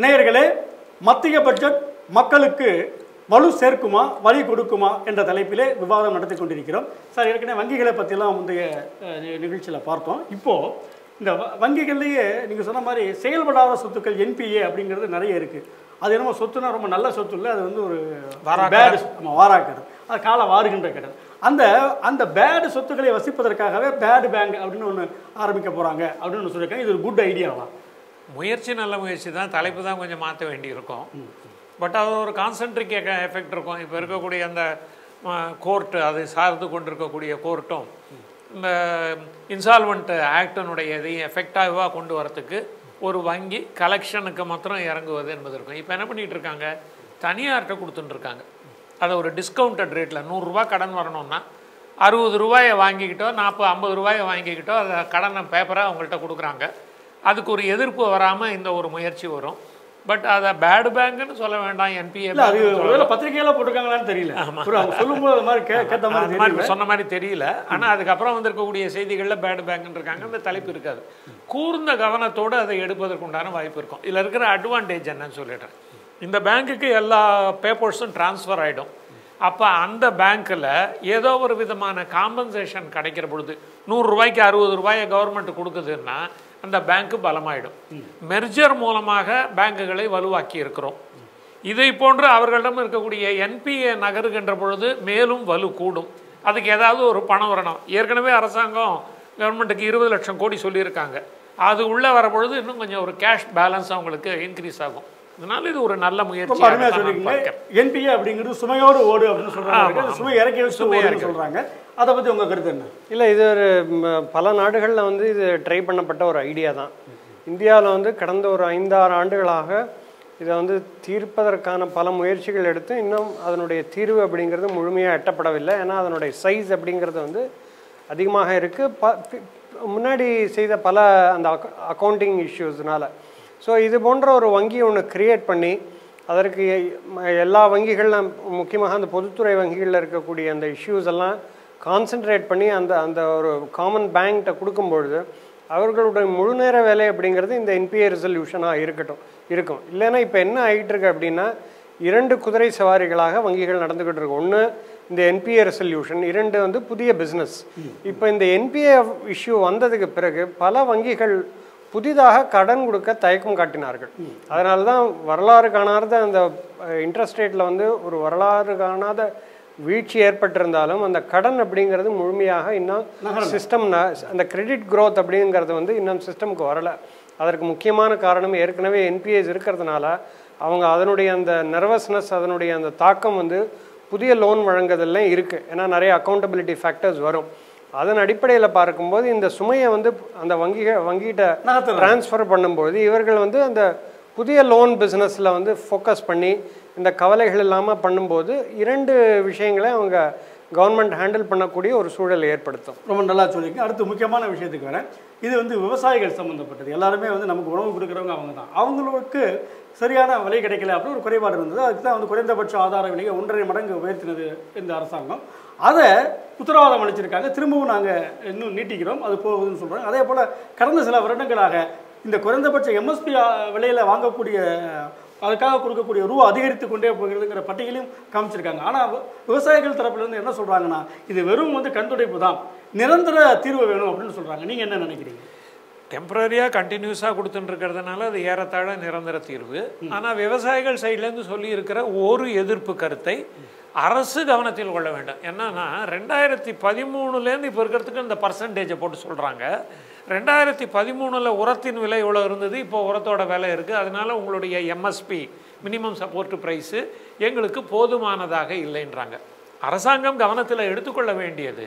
நேயர்களே மத்திய பட்ஜெட் மக்களுக்கு வலு சேர்க்குமா வழி கொடுக்குமா என்ற தலைப்பிலே விவாதம் நடத்தி கொண்டிருக்கிறோம் சார் ஏற்கனவே வங்கிகளை பற்றிலாம் முந்தைய நிகழ்ச்சியில் பார்த்தோம் இப்போது இந்த வ- வங்கிகள்லேயே நீங்கள் சொன்ன மாதிரி செயல்படாத சொத்துக்கள் என்பிஏ அப்படிங்கிறது நிறைய இருக்குது அது என்னமோ சொத்துனா ரொம்ப நல்ல சொத்து இல்லை அது வந்து ஒரு பேடு ஆமாம் வாராக்கடன் அது கால வாருகின்ற கடன் அந்த அந்த பேடு சொத்துக்களை வசிப்பதற்காகவே பேடு பேங்க் அப்படின்னு ஒன்று ஆரம்பிக்க போகிறாங்க அப்படின்னு ஒன்று சொல்லியிருக்காங்க இது ஒரு குட் ஐடியாவா முயற்சி நல்ல முயற்சி தான் தலைப்பு தான் கொஞ்சம் மாற்ற வேண்டியிருக்கும் பட் அது ஒரு கான்சென்ட்ரிக் எஃபெக்ட் இருக்கும் இப்போ இருக்கக்கூடிய அந்த கோர்ட்டு அதை சார்ந்து கொண்டிருக்கக்கூடிய கோர்ட்டும் இந்த இன்சால்வெண்ட் ஆக்டினுடைய இதையும் எஃபெக்டாவாக கொண்டு வரத்துக்கு ஒரு வங்கி கலெக்ஷனுக்கு மாத்திரம் இறங்குவது என்பது இருக்கும் இப்போ என்ன பண்ணிட்டு இருக்காங்க தனியார்கிட்ட கொடுத்துட்டு இருக்காங்க அதை ஒரு டிஸ்கவுண்டட் ரேட்டில் நூறுரூவா கடன் வரணும்னா அறுபது ரூபாயை வாங்கிக்கிட்டோ நாற்பது ஐம்பது ரூபாயை வாங்கிக்கிட்டோ அதை கடனை பேப்பராக அவங்கள்ட்ட கொடுக்குறாங்க அதுக்கு ஒரு எதிர்ப்பு வராமல் இந்த ஒரு முயற்சி வரும் பட் அதை பேடு பேங்க்னு சொல்ல வேண்டாம் என்பிஏ இல்லை அது ஒருவேளை பத்திரிகையில போட்டிருக்காங்களான்னு தெரியல ஒரு அவங்க சொல்லும்போது அது மாதிரி கே கேட்ட மாதிரி அந்த தெரியல மாதிரி சொன்ன மாதிரி தெரியல ஆனால் அதுக்கப்புறம் வந்திருக்கக்கூடிய செய்திகளில் பேடு பேங்க்னு இருக்காங்க அந்த தலைப்பு இருக்காது கூர்ந்த கவனத்தோடு அதை எடுப்பதற்கு உண்டான வாய்ப்பு இருக்கும் இதில் இருக்கிற அட்வான்டேஜ் என்னன்னு சொல்லிடுறேன் இந்த பேங்க்குக்கு எல்லா பேப்பர்ஸும் ட்ரான்ஸ்ஃபர் ஆகிடும் அப்போ அந்த பேங்க்கில் ஏதோ ஒரு விதமான காம்பன்சேஷன் கிடைக்கிற பொழுது நூறுரூவாய்க்கு அறுபது ரூபாயை கவர்மெண்ட் கொடுக்குதுன்னா அந்த பேங்க்கு பலமாயிடும் மெர்ஜர் மூலமாக பேங்குகளை வலுவாக்கி இருக்கிறோம் இதை போன்று அவர்களிடம் இருக்கக்கூடிய என்பிஏ நகருகின்ற பொழுது மேலும் வலு கூடும் அதுக்கு ஏதாவது ஒரு பணம் வரணும் ஏற்கனவே அரசாங்கம் கவர்மெண்ட்டுக்கு இருபது லட்சம் கோடி சொல்லியிருக்காங்க அது உள்ளே வர பொழுது இன்னும் கொஞ்சம் ஒரு கேஷ் பேலன்ஸ் அவங்களுக்கு இன்க்ரீஸ் ஆகும் அதனால இது ஒரு நல்ல ரொம்ப முயற்சி அருமையா சொல்லிருக்கீங்க என்பிஏ அப்படிங்கிறது சுமையோடு ஓடு அப்படின்னு சொல்றாங்க அது சுமை இறக்கி வச்சு ஓடுன்னு சொல்றாங்க அதை பத்தி உங்க கருத்து என்ன இல்லை இது ஒரு ம், பல நாடுகளில் வந்து இது ட்ரை பண்ணப்பட்ட ஒரு ஐடியா தான் இந்தியாவில் வந்து கடந்த ஒரு ஐந்தாறு ஆண்டுகளாக இதை வந்து தீர்ப்பதற்கான பல முயற்சிகள் எடுத்து இன்னும் அதனுடைய தீர்வு அப்படிங்கிறது முழுமையாக எட்டப்படவில்லை ஏன்னா அதனுடைய சைஸ் அப்படிங்கிறது வந்து அதிகமாக இருக்குது ப பி- முன்னாடி செய்த பல அந்த அக்கௌண்டிங் இஷ்யூஸ்னால ஸோ இது போன்ற ஒரு வங்கி ஒன்று கிரியேட் பண்ணி அதற்கு எ- ம- எல்லா வங்கிகளில் முக்கியமாக அந்த பொதுத்துறை வங்கிகளில் இருக்கக்கூடிய அந்த இஷ்யூஸ் எல்லாம் கான்சென்ட்ரேட் பண்ணி அந்த அந்த ஒரு காமன் பேங்க்கிட்ட கொடுக்கும்பொழுது அவர்களுடைய முழு நேர வேலை அப்படிங்கிறது இந்த என்பிஏ ரெசல்யூஷனாக இருக்கட்டும் இருக்கும் இல்லைன்னா இப்போ என்ன ஆகிட்டு இருக்கு அப்படின்னா இரண்டு குதிரை சவாரிகளாக வங்கிகள் நடந்துக்கிட்டு இருக்கு ஒன்று இந்த என்பிஏ ரெசல்யூஷன் இரண்டு வந்து புதிய பிஸ்னஸ் இப்போ இந்த என்பிஏ இஷ்யூ வந்ததுக்கு பிறகு பல வங்கிகள் புதிதாக கடன் கொடுக்க தயக்கம் காட்டினார்கள் அதனால தான் வரலாறு காணாத அந்த இன்ட்ரெஸ்ட் ரேட்டில் வந்து ஒரு வரலாறு காணாத வீழ்ச்சி ஏற்பட்டிருந்தாலும் அந்த கடன் அப்படிங்கிறது முழுமையாக இன்னும் சிஸ்டம் அந்த கிரெடிட் growth அப்படிங்கிறது வந்து இன்னும் சிஸ்டமுக்கு வரலை அதற்கு முக்கியமான காரணம் ஏற்கனவே என்பிஎஸ் இருக்கிறதுனால அவங்க அதனுடைய அந்த நர்வஸ்னஸ் அதனுடைய அந்த தாக்கம் வந்து புதிய லோன் வழங்குதெல்லாம் இருக்குது ஏன்னா நிறைய அக்கௌண்டபிலிட்டி ஃபேக்டர்ஸ் வரும் அதன் அடிப்படையில் பார்க்கும்போது இந்த சுமையை வந்து அந்த வங்கிகள் வங்கிகிட்ட நகர்த்துறாங்க. ட்ரான்ஸ்ஃபர் பண்ணும்போது இவர்கள் வந்து அந்த புதிய லோன் பிஸ்னஸில் வந்து ஃபோக்கஸ் பண்ணி இந்த கவலைகள் இல்லாமல் பண்ணும்போது இரண்டு விஷயங்களை அவங்க கவர்மெண்ட் ஹேண்டில் பண்ணக்கூடிய ஒரு சூழலை ஏற்படுத்தும் ரொம்ப நல்லா சொல்லியிருக்கீங்க அடுத்து முக்கியமான விஷயத்துக்கு வரேன் இது வந்து விவசாயிகள் சம்மந்தப்பட்டது எல்லாருமே வந்து நமக்கு உணவு கொடுக்குறவங்க அவங்க தான் அவங்களுக்கு சரியான விலை கிடைக்கல அப்படின்னு ஒரு குறைபாடு இருந்தது அதுக்கு தான் வந்து குறைந்தபட்ச ஆதார விலையை ஒன்றரை மடங்கு உயர்த்தினது இந்த அரசாங்கம் அதை உத்தரவாதம் அளிச்சிருக்காங்க திரும்பவும் நாங்கள் இன்னும் நீட்டிக்கிறோம் அது போகுதுன்னு சொல்கிறாங்க அதே போல் கடந்த சில வருடங்களாக இந்த குறைந்தபட்ச எம்எஸ்பி விலையில் வாங்கக்கூடிய அதுக்காக கொடுக்கக்கூடிய ரூபா அதிகரித்து கொண்டே போகிறதுங்கிற பட்டியலையும் காமிச்சிருக்காங்க ஆனால் விவசாயிகள் தரப்புலேருந்து என்ன சொல்கிறாங்கன்னா இது வெறும் வந்து கண்துடைப்பு தான் நிரந்தர தீர்வு வேணும் அப்படின்னு சொல்கிறாங்க நீங்கள் என்ன நினைக்கிறீங்க டெம்பரரியாக கண்டினியூஸாக கொடுத்துட்டு இருக்கிறதுனால அது ஏறத்தாழ நிரந்தர தீர்வு ஆனால் விவசாயிகள் சைட்லேருந்து சொல்லியிருக்கிற ஒரு எதிர்ப்பு கருத்தை அரசு கவனத்தில் கொள்ள வேண்டும் என்னன்னா ரெண்டாயிரத்தி பதிமூணுலேருந்து இப்போ இருக்கிறதுக்கு இந்த பர்சன்டேஜை போட்டு சொல்கிறாங்க ரெண்டாயிரத்தி பதிமூணில் உரத்தின் விலை இவ்வளோ இருந்தது இப்போ உரத்தோட விலை இருக்குது அதனால உங்களுடைய எம்எஸ்பி மினிமம் சப்போர்ட் ப்ரைஸு எங்களுக்கு போதுமானதாக இல்லைன்றாங்க அரசாங்கம் கவனத்தில் எடுத்துக்கொள்ள வேண்டியது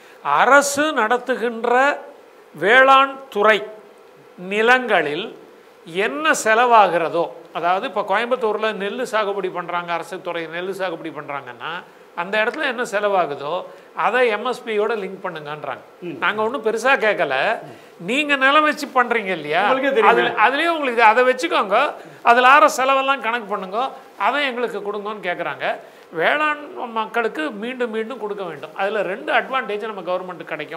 அரசு நடத்துகின்ற வேளாண் துறை நிலங்களில் என்ன செலவாகிறதோ அதாவது இப்போ கோயம்புத்தூரில் நெல் சாகுபடி பண்ணுறாங்க அரசு துறை நெல் சாகுபடி பண்ணுறாங்கன்னா அந்த இடத்துல என்ன செலவாகுதோ அதை எம்எஸ்பியோட லிங்க் பண்ணுங்கன்றாங்க நாங்கள் ஒன்றும் பெருசாக கேட்கல நீங்கள் நிலம் வச்சு பண்ணுறீங்க இல்லையா உங்களுக்கே தெரியுமே. அதில் அதுலேயும் உங்களுக்கு அதை வச்சுக்கோங்க அதில் ஆற செலவெல்லாம் கணக்கு பண்ணுங்க அதை எங்களுக்கு கொடுங்கன்னு கேட்குறாங்க வேளாண் மக்களுக்கு மீண்டும் மீண்டும் கொடுக்க வேண்டும் அதில் ரெண்டு அட்வான்டேஜ் நம்ம கவர்மெண்ட்டுக்கு கிடைக்கும்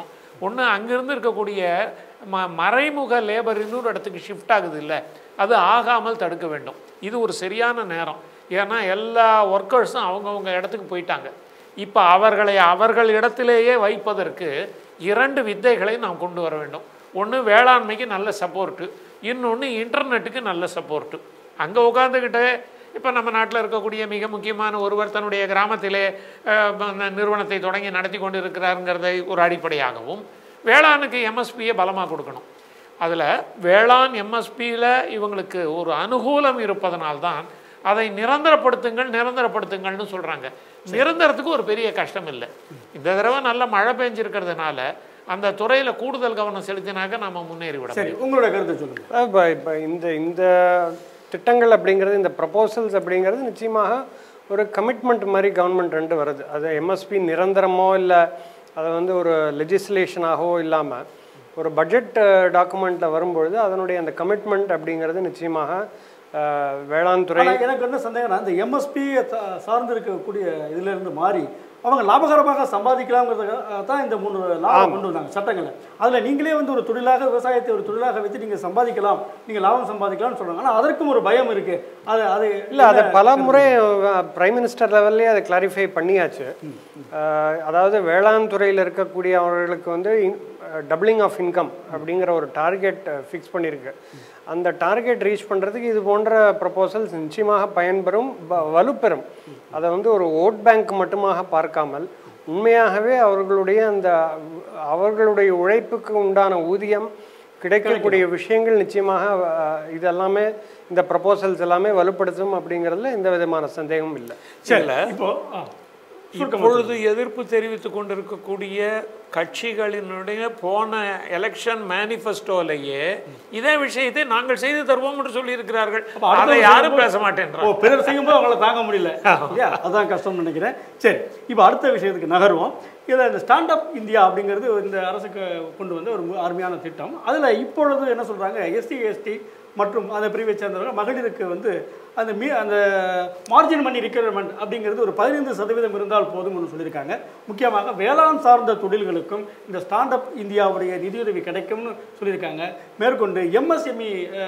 ஒன்று அங்கிருந்து இருக்கக்கூடிய ம மறைமுக லேபர் இன்னொரு இடத்துக்கு ஷிஃப்ட் ஆகுது இல்லை அது ஆகாமல் தடுக்க வேண்டும் இது ஒரு சரியான நேரம் ஏன்னா எல்லா ஒர்க்கர்ஸும் அவங்கவுங்க இடத்துக்கு போயிட்டாங்க இப்போ அவர்களை அவர்கள் இடத்திலேயே வைப்பதற்கு இரண்டு வித்தைகளை நாம் கொண்டு வர வேண்டும் ஒன்று வேளாண்மைக்கு நல்ல சப்போர்ட்டு இன்னொன்று இன்டர்நெட்டுக்கு நல்ல சப்போர்ட்டு அங்கே உட்காந்துக்கிட்டு இப்போ நம்ம நாட்டில் இருக்கக்கூடிய மிக முக்கியமான ஒருவர் தன்னுடைய கிராமத்திலே அஹ், அந்த நிறுவனத்தை தொடங்கி நடத்தி கொண்டு இருக்கிறாருங்கிறதை ஒரு அடிப்படையாகவும் வேளாணுக்கு எம்எஸ்பியை பலமாக கொடுக்கணும் அதில் வேளாண் எம்எஸ்பியில் இவங்களுக்கு ஒரு அனுகூலம் இருப்பதனால்தான் அதை நிரந்தரப்படுத்துங்கள் நிரந்தரப்படுத்துங்கள்னு சொல்கிறாங்க நிரந்தரத்துக்கு ஒரு பெரிய கஷ்டம் இல்லை இந்த தடவை நல்ல மழை பெஞ்சிருக்கிறதுனால அந்த துறையில் கூடுதல் கவனம் செலுத்தினாக்க நம்ம முன்னேறி விட சரி உங்களோட கருத்தை சொல்லுங்க இப்போ இப்போ இந்த இந்த திட்டங்கள் அப்படிங்கிறது இந்த ப்ரப்போசல்ஸ் அப்படிங்கிறது நிச்சயமாக ஒரு கமிட்மெண்ட் மாதிரி கவர்மெண்ட் ரெண்டு வருது அது எம்எஸ்பி நிரந்தரமோ இல்லை அதை வந்து ஒரு லெஜிஸ்லேஷனாகவோ இல்லாமல் ஒரு பட்ஜெட் டாக்குமெண்ட்டில் வரும்பொழுது அதனுடைய அந்த கமிட்மெண்ட் அப்படிங்கிறது நிச்சயமாக அஹ், வேளாண் துறை ஆனா எனக்கு என்ன சந்தேகம்னா இந்த எம்எஸ்பி சார்ந்து இருக்கக்கூடிய இதுல இருந்து மாறி அவங்க லாபகரமாக சம்பாதிக்கலாம்ங்கிறதுக்காக தான் இந்த மூணு லாபம் கொண்டு வந்தாங்க சட்டங்களை அதுல நீங்களே வந்து ஒரு தொழிலாக விவசாயத்தை ஒரு தொழிலாக வச்சு நீங்க சம்பாதிக்கலாம் நீங்க லாபம் சம்பாதிக்கலாம்னு சொல்றாங்க ஆனா அதற்கும் ஒரு பயம் இருக்கு அது அது இல்லை அதை பல முறை பிரைம் மினிஸ்டர் லெவல்லே அதை கிளாரிஃபை பண்ணியாச்சு அஹ், அதாவது வேளாண் துறையில் இருக்கக்கூடிய அவர்களுக்கு வந்து டபுளிங் ஆஃப் இன்கம் அப்படிங்கிற ஒரு டார்கெட் ஃபிக்ஸ் பண்ணியிருக்கு அந்த டார்கெட் ரீச் பண்ணுறதுக்கு இது போன்ற ப்ரப்போசல்ஸ் நிச்சயமாக பயன்பெறும் வ- வலுப்பெறும் அதை வந்து ஒரு ஓட் பேங்க் மட்டுமாக பார்க்காமல் உண்மையாகவே அவர்களுடைய அந்த அவர்களுடைய உழைப்புக்கு உண்டான ஊதியம் கிடைக்கக்கூடிய விஷயங்கள் நிச்சயமாக அஹ், இது எல்லாமே இந்த ப்ரப்போசல்ஸ் எல்லாமே வலுப்படுத்தும் அப்படிங்கிறதுல எந்த விதமான சந்தேகமும் இல்லை சரி இப்போ ஆ, சுருக்கமா இப்பொழுது எதிர்ப்பு தெரிவித்துக் கொண்டிருக்கக்கூடிய கட்சிகளினுடைய போன எலெக்ஷன் மேனிஃபெஸ்டோலையே இதே விஷயத்தை நாங்கள் செய்து தருவோம் என்று சொல்லியிருக்கிறார்கள் அப்ப அடுத்த அதை வருஷம் யாரும் போது- பேச ஓ மாட்டேன்றாங்க பிறர் செய்யும்போது அவங்கள தாங்க முடியல இல்லையா அதான் கஷ்டம்னு நினைக்கிறேன் சரி இப்போ அடுத்த விஷயத்துக்கு நகருவோம் இதில் இந்த ஸ்டாண்ட் அப் இந்தியா அப்படிங்கிறது இந்த அரசுக்கு கொண்டு வந்த ஒரு மு- அருமையான திட்டம் அதில் இப்பொழுது என்ன சொல்கிறாங்க எஸ்சி எஸ்டி மற்றும் அந்த பிரிவை சேர்ந்தவர்கள் மகளிருக்கு வந்து அந்த மீ அந்த மார்ஜின் மணி ரிக்யர்மெண்ட் அப்படிங்கிறது ஒரு பதினைந்து சதவீதம் இருந்தால் போதும்னு சொல்லியிருக்காங்க முக்கியமாக வேளாண் சார்ந்த தொழில்களுக்கும் இந்த ஸ்டாண்ட் அப் இந்தியாவுடைய நிதியுதவி கிடைக்கும்னு சொல்லியிருக்காங்க மேற்கொண்டு எம்எஸ்எம்இ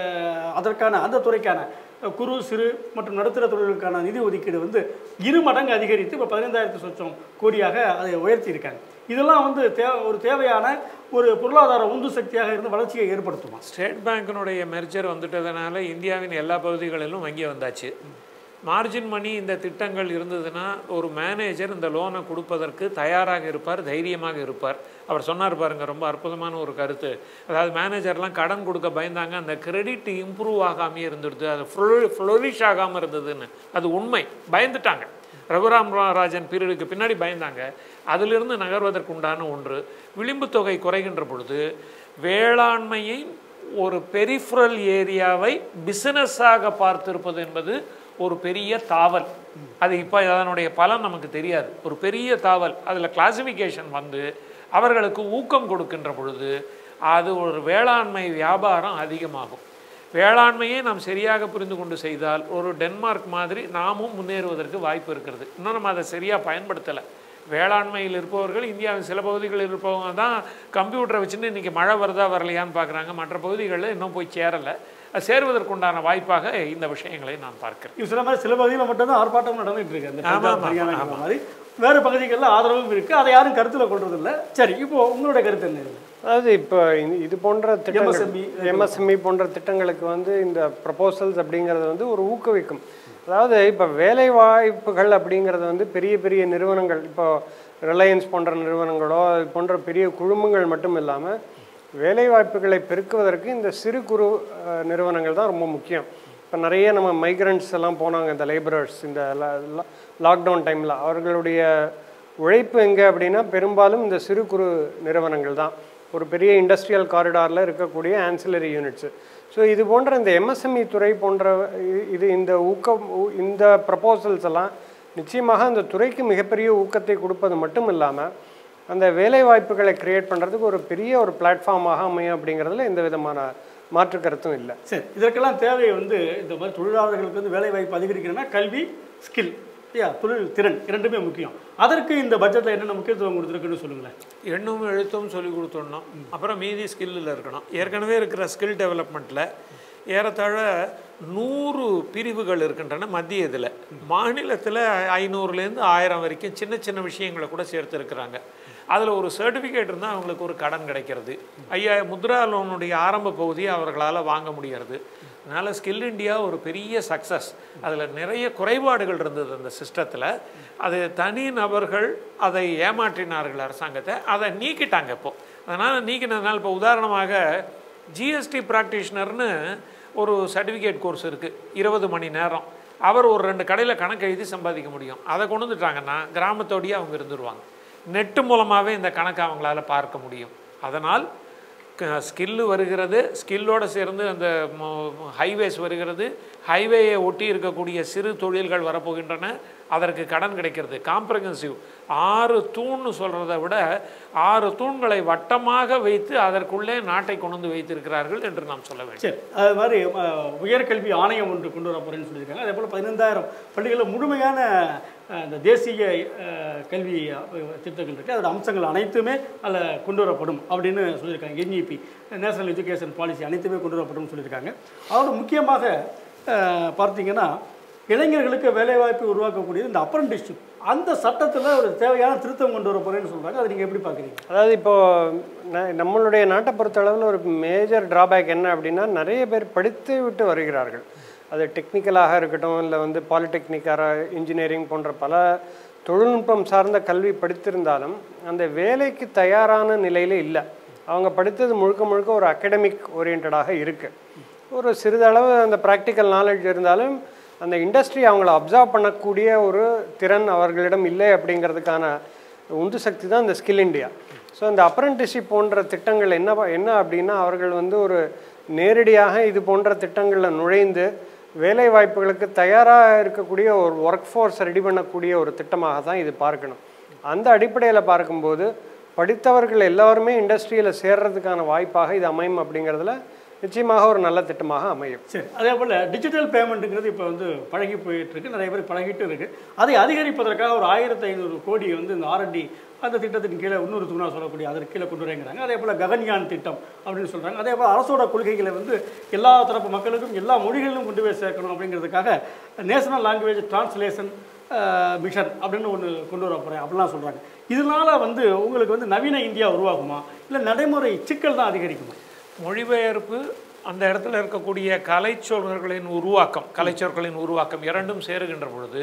அதற்கான அந்த துறைக்கான குறு சிறு மற்றும் நடுத்தர தொழில்களுக்கான நிதி ஒதுக்கீடு வந்து இரு மடங்கு அதிகரித்து இப்போ பதினைந்தாயிரத்து சொச்சம் கோடியாக அதை உயர்த்தி இருக்காங்க இதெல்லாம் வந்து தே ஒரு தேவையான ஒரு பொருளாதார உந்து சக்தியாக இருந்து வளர்ச்சியை ஏற்படுத்துமா ஸ்டேட் பேங்கினுடைய மெர்ஜர் வந்துட்டதுனால இந்தியாவின் எல்லா பகுதிகளிலும் வங்கி வந்தாச்சு மார்ஜின் மணி இந்த திட்டங்கள் இருந்ததுன்னா ஒரு மேனேஜர் இந்த லோனை கொடுப்பதற்கு தயாராக இருப்பார் தைரியமாக இருப்பார் அவர் சொன்னார் பாருங்க ரொம்ப அற்புதமான ஒரு கருத்து அதாவது மேனேஜர்லாம் கடன் கொடுக்க பயந்தாங்க அந்த கிரெடிட் இம்ப்ரூவ் ஆகாமே இருந்துடுது அது ஃப்ளோரிஷ் ஆகாமல் இருந்ததுன்னு அது உண்மை பயந்துட்டாங்க ரகுராம் ரா- ராஜன் பீரியடுக்கு பின்னாடி பயந்தாங்க அதிலிருந்து நகர்வதற்கு உண்டான ஒன்று விளிம்பு தொகை குறைகின்ற பொழுது வேளாண்மையை ஒரு பெரிஃபரல் ஏரியாவை பிசினஸாக பார்த்திருப்பது என்பது ஒரு பெரிய தாவல் அது இப்போ அதனுடைய பலன் நமக்கு தெரியாது ஒரு பெரிய தாவல் அதில் கிளாசிஃபிகேஷன் வந்து அவர்களுக்கு ஊக்கம் கொடுக்கின்ற பொழுது அது ஒரு வேளாண்மை வியாபாரம் அதிகமாகும் வேளாண்மையை நாம் சரியாக புரிந்து கொண்டு செய்தால் ஒரு டென்மார்க் மாதிரி நாமும் முன்னேறுவதற்கு வாய்ப்பு இருக்கிறது இன்னும் நம்ம அதை சரியாக பயன்படுத்தலை வேளாண்மையில் இருப்பவர்கள் இந்தியாவின் சில பகுதிகளில் இருப்பவங்க தான் கம்ப்யூட்டரை வச்சுன்னு இன்றைக்கி மழை வருதா வரலையான்னு பார்க்குறாங்க மற்ற பகுதிகளில் இன்னும் போய் சேரலை அது சேருவதற்குண்டான வாய்ப்பாக இந்த விஷயங்களை நான் பார்க்கிறேன் இது சில மாதிரி சில பகுதியில் மட்டும்தான் ஆர்ப்பாட்டம் நடந்துட்டு இருக்கு அந்த ஆமா, பஞ்சாப், ஆமா, ஹரியானாங்கிற மாதிரி வேறு பகுதிகளில் ஆதரவும் இருக்கு அதை யாரும் கருத்தில் கொள்றது இல்ல சரி இப்போ உங்களுடைய கருத்து என்ன இது? அதாவது இப்போ இது- இது போன்ற திட்டங்கள் MSME எம்எஸ்எம்இ போன்ற திட்டங்களுக்கு வந்து இந்த ப்ரப்போசல்ஸ் அப்படிங்கிறது வந்து ஒரு ஊக்குவிக்கும் அதாவது இப்போ வேலை வாய்ப்புகள் அப்படிங்கிறது வந்து பெரிய பெரிய நிறுவனங்கள் இப்போ ரிலையன்ஸ் போன்ற நிறுவனங்களோ அது போன்ற பெரிய குழுமங்கள் மட்டும் இல்லாமல் வேலை வாய்ப்புகளை பெருக்குவதற்கு இந்த சிறு குறு அஹ், நிறுவனங்கள் தான் ரொம்ப முக்கியம் இப்போ நிறைய நம்ம மைக்ரண்ட்ஸ் எல்லாம் போனாங்க இந்த லேபரர்ஸ் இந்த லாக்டவுன் டைமில் அவர்களுடைய உழைப்பு எங்கே அப்படின்னா பெரும்பாலும் இந்த சிறு குறு நிறுவனங்கள் தான் ஒரு பெரிய இண்டஸ்ட்ரியல் காரிடாரில் இருக்கக்கூடிய ஆன்சிலரி யூனிட்ஸு ஸோ இது போன்ற இந்த எம்எஸ்எம்இ துறை போன்ற இ- இது இந்த ஊக்கம் ஊ- இந்த ப்ரப்போசல்ஸ் எல்லாம் நிச்சயமாக அந்த துறைக்கு மிகப்பெரிய ஊக்கத்தை கொடுப்பது மட்டும் இல்லாமல் அந்த வேலை வாய்ப்புகளை கிரியேட் பண்ணுறதுக்கு ஒரு பெரிய ஒரு பிளாட்ஃபார்மாக அமையும் அப்படிங்கிறதுல எந்த விதமான மாற்று கருத்தும் இல்லை சரி இதற்கெல்லாம் தேவை வந்து இந்த மாதிரி தொழிலாளர்களுக்கு வந்து வேலை வாய்ப்பு அதிகரிக்கணும்னா கல்வி ஸ்கில் இல்லையா தொழில் திறன் இரண்டுமே முக்கியம் அதற்கு இந்த பட்ஜெட்டில் என்னென்ன முக்கியத்துவம் கொடுத்துருக்குன்னு சொல்லுங்களேன் எண்ணும் எழுத்தும் சொல்லி கொடுத்துடணும் அப்புறம் மீதி ஸ்கில்லில் இருக்கணும் ஏற்கனவே இருக்கிற ஸ்கில் டெவலப்மெண்ட்டில் ஏறத்தாழ நூறு பிரிவுகள் இருக்கின்றன மத்திய இதில் மாநிலத்தில் ஐநூறுலேருந்து ஆயிரம் வரைக்கும் சின்ன சின்ன விஷயங்களை கூட சேர்த்துருக்குறாங்க அதில் ஒரு சர்டிஃபிகேட் இருந்தால் அவங்களுக்கு ஒரு கடன் கிடைக்கிறது ஐயா முத்ரா லோனுடைய ஆரம்ப பகுதியை அவர்களால் வாங்க முடிகிறது அதனால் ஸ்கில் இந்தியா ஒரு பெரிய சக்ஸஸ் அதில் நிறைய குறைபாடுகள் இருந்தது அந்த சிஸ்டத்தில் அது தனி நபர்கள் அதை ஏமாற்றினார்கள் அரசாங்கத்தை அதை நீக்கிட்டாங்க இப்போ அதனால் நீக்கினதுனால இப்போ உதாரணமாக ஜிஎஸ்டி ப்ராக்டிஷனர்னு ஒரு சர்டிஃபிகேட் கோர்ஸ் இருக்குது இருபது மணி நேரம் அவர் ஒரு ரெண்டு கடையில் கணக்கு எழுதி சம்பாதிக்க முடியும் அதை கொண்டு வந்துட்டாங்கன்னா கிராமத்தோடயே அவங்க இருந்துருவாங்க நெட்டு மூலமாகவே இந்த கணக்கை அவங்களால பார்க்க முடியும் அதனால் ஸ்கில்லு வருகிறது ஸ்கில்லோடு சேர்ந்து அந்த ஹைவேஸ் வருகிறது ஹைவேயை ஒட்டி இருக்கக்கூடிய சிறு தொழில்கள் வரப்போகின்றன அதற்கு கடன் கிடைக்கிறது காம்ப்ரஹென்சிவ் ஆறு தூண்னு சொல்கிறத விட ஆறு தூண்களை வட்டமாக வைத்து அதற்குள்ளே நாட்டை கொண்டு வந்து வைத்திருக்கிறார்கள் என்று நாம் சொல்ல வேண்டும் சரி அது மாதிரி அஹ், உயர்கல்வி ஆணையம் ஒன்று கொண்டு வர போகிறேன்னு சொல்லியிருக்காங்க அதே போல் பதினைந்தாயிரம் பள்ளிகளில் முழுமையான அஹ், இந்த தேசிய அஹ், கல்வி அஹ், திட்டங்கள் இருக்குது அதோட அம்சங்கள் அனைத்துமே அதில் கொண்டு வரப்படும் அப்படின்னு சொல்லியிருக்காங்க என்இபி நேஷனல் எஜுகேஷன் பாலிசி அனைத்துமே கொண்டு வரப்படும் சொல்லியிருக்காங்க அதோட முக்கியமாக அஹ், பார்த்தீங்கன்னா இளைஞர்களுக்கு வேலைவாய்ப்பு உருவாக்கக்கூடியது இந்த அப்ரண்டிஸ்ஷிப் அந்த சட்டத்தில் ஒரு தேவையான திருத்தம் கொண்டு வர போகிறேன்னு சொல்கிறாங்க அதை நீங்கள் எப்படி பார்க்குறீங்க அதாவது இப்போது நம்மளுடைய நாட்டை பொறுத்தளவில் ஒரு மேஜர் டிராபேக் என்ன அப்படின்னா நிறைய பேர் படித்து விட்டு வருகிறார்கள் அது டெக்னிக்கலாக இருக்கட்டும் இல்லை வந்து பாலிடெக்னிக்காக இன்ஜினியரிங் போன்ற பல தொழில்நுட்பம் சார்ந்த கல்வி படித்திருந்தாலும் அந்த வேலைக்கு தயாரான நிலையில் இல்லை அவங்க படித்தது முழுக்க முழுக்க ஒரு அகடமிக் ஓரியன்டாக இருக்குது ஒரு சிறிதளவு அந்த ப்ராக்டிக்கல் நாலேஜ் இருந்தாலும் அந்த இண்டஸ்ட்ரி அவங்கள அப்சர்வ் பண்ணக்கூடிய ஒரு திறன் அவர்களிடம் இல்லை அப்படிங்கிறதுக்கான உந்து சக்தி தான் இந்த ஸ்கில் இந்தியா ஸோ இந்த அப்ரண்டிஸ்ஷிப் போன்ற திட்டங்கள் என்ன ப- என்ன அப்படின்னா அவர்கள் வந்து ஒரு நேரடியாக இது போன்ற திட்டங்களில் நுழைந்து வேலை வாய்ப்புகளுக்கு தயாராக இருக்கக்கூடிய ஒரு ஒர்க் ஃபோர்ஸ் ரெடி பண்ணக்கூடிய ஒரு திட்டமாக தான் இது பார்க்கணும் அந்த அடிப்படையில் பார்க்கும்போது படித்தவர்கள் எல்லாருமே இண்டஸ்ட்ரியில் சேர்றதுக்கான வாய்ப்பாக இது அமையும் அப்படிங்கிறதுல நிச்சயமாக ஒரு நல்ல திட்டமாக அமையும் சரி அதே போல் டிஜிட்டல் பேமெண்ட்டுங்கிறது இப்போ வந்து பழகி போயிட்டு இருக்கு நிறைய பேர் பழகிட்டு இருக்கு அதை அதிகரிப்பதற்காக ஒரு ஆயிரத்தி ஐநூறு கோடி வந்து இந்த ஆர்என்டி அந்த திட்டத்தின் கீழே இன்னொரு தூணா சொல்லக்கூடிய அதற்கு கீழே கொண்டு வரேங்கிறாங்க அதே போல் ககன்யான் திட்டம் அப்படின்னு சொல்கிறாங்க அதே போல் அரசோட கொள்கைகளை வந்து எல்லா தரப்பு மக்களுக்கும் எல்லா மொழிகளிலும் கொண்டு போய் சேர்க்கணும் அப்படிங்கிறதுக்காக நேஷனல் லாங்குவேஜ் டிரான்ஸ்லேஷன் மிஷன் அப்படின்னு ஒன்று கொண்டு வர போகிறேன் அப்படிலாம் சொல்கிறாங்க இதனால வந்து உங்களுக்கு வந்து நவீன இந்தியா உருவாகுமா இல்லை நடைமுறை சிக்கல் தான் அதிகரிக்குமா மொழிபெயர்ப்பு அந்த இடத்துல இருக்கக்கூடிய கலைச்சொற்களின் உருவாக்கம் கலைச்சொற்களின் உருவாக்கம் இரண்டும் சேருகின்ற பொழுது